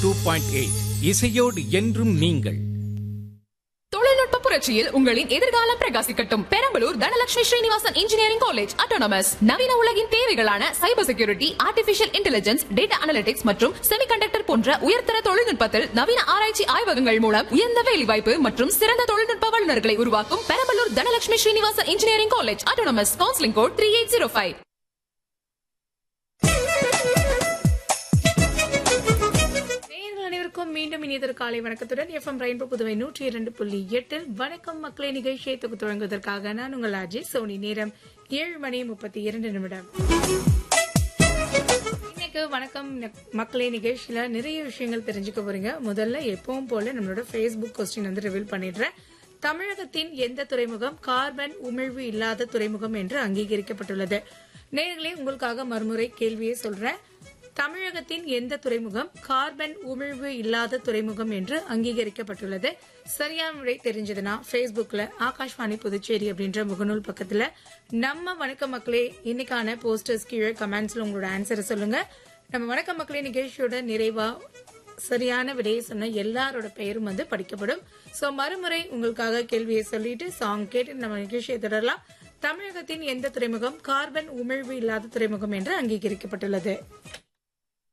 two point eight இசையோடு என்றும் நீங்கள் தொழில்நுட்ப புரட்சியில் உங்களின் எதிர்காலம் பிரகாசிக்கட்டும் Perambalur Dhanalakshmi Srinivasan engineering college autonomous நவீன உலகின் தேவைகளான cyber security artificial intelligence data analytics மற்றும் செமிகண்டக்டர் போன்ற உயர்தர தொழில்நுட்பத்தில் நவீன ஆராய்ச்சி ஆய்வகங்கள் மூலம் உயர்ந்த வேலைவாய்ப்பு மற்றும் சிறந்த தொழில்நுட்ப வல்லுநர்களை உருவாக்கும் Perambalur Dhanalakshmi Srinivasan engineering college autonomous counselling code three eight zero five நேயர்கள் அனைவருக்கும் மீண்டும் இனியதொரு காலை வணக்கத்துடன் எஃப்எம் ரெயின்போ புதுவை நூற்றி இரண்டு புள்ளி எட்டில் வணக்கம் மக்களை நிகழ்ச்சியை தொகுத்து தொடங்குவதற்காக நான் உங்கள் அஜய் சோனி நேரம் ஏழு மணி முப்பத்தி இரண்டு நிமிடம் இன்னைக்கு வணக்கம் ந- மக்களே நிகழ்ச்சியில நிறைய விஷயங்கள் தெரிஞ்சுக்க போறீங்க முதல்ல எப்பவும் போல நம்மளோட ஃபேஸ்புக் கொஸ்டின் வந்து ரிவீல் பண்ணிடுறேன் தமிழகத்தின் எந்த துறைமுகம் கார்பன் உமிழ்வு இல்லாத துறைமுகம் என்று அங்கீகரிக்கப்பட்டுள்ளது நேர்களே உங்களுக்காக மறுமுறை கேள்வியை சொல்றேன் தமிழகத்தின் எந்த துறைமுகம் கார்பன் உமிழ்வு இல்லாத துறைமுகம் என்று அங்கீகரிக்கப்பட்டுள்ளது சரியான விடை தெரிஞ்சதுன்னா Facebookல ஆகாஷ்வாணி புதுச்சேரி அப்படின்ற முகநூல் பக்கத்துல நம்ம வணக்க மக்களே இன்னைக்கான போஸ்டர்ஸ் கீழே கமெண்ட்ஸ்ல உங்களோட ஆன்சரை சொல்லுங்க நம்ம வணக்க மக்களே நிகழ்ச்சியோட நிறைவா சரியான விடையை சொன்ன எல்லாரோட பெயரும் வந்து படிக்கப்படும் சோ மறுமுறை உங்களுக்காக கேள்வியை சொல்லிட்டு சாங் கேட்டு நம்ம நிகழ்ச்சியை தொடரலாம் தமிழகத்தின் எந்த துறைமுகம் கார்பன் உமிழ்வு இல்லாத துறைமுகம் என்று அங்கீகரிக்கப்பட்டுள்ளது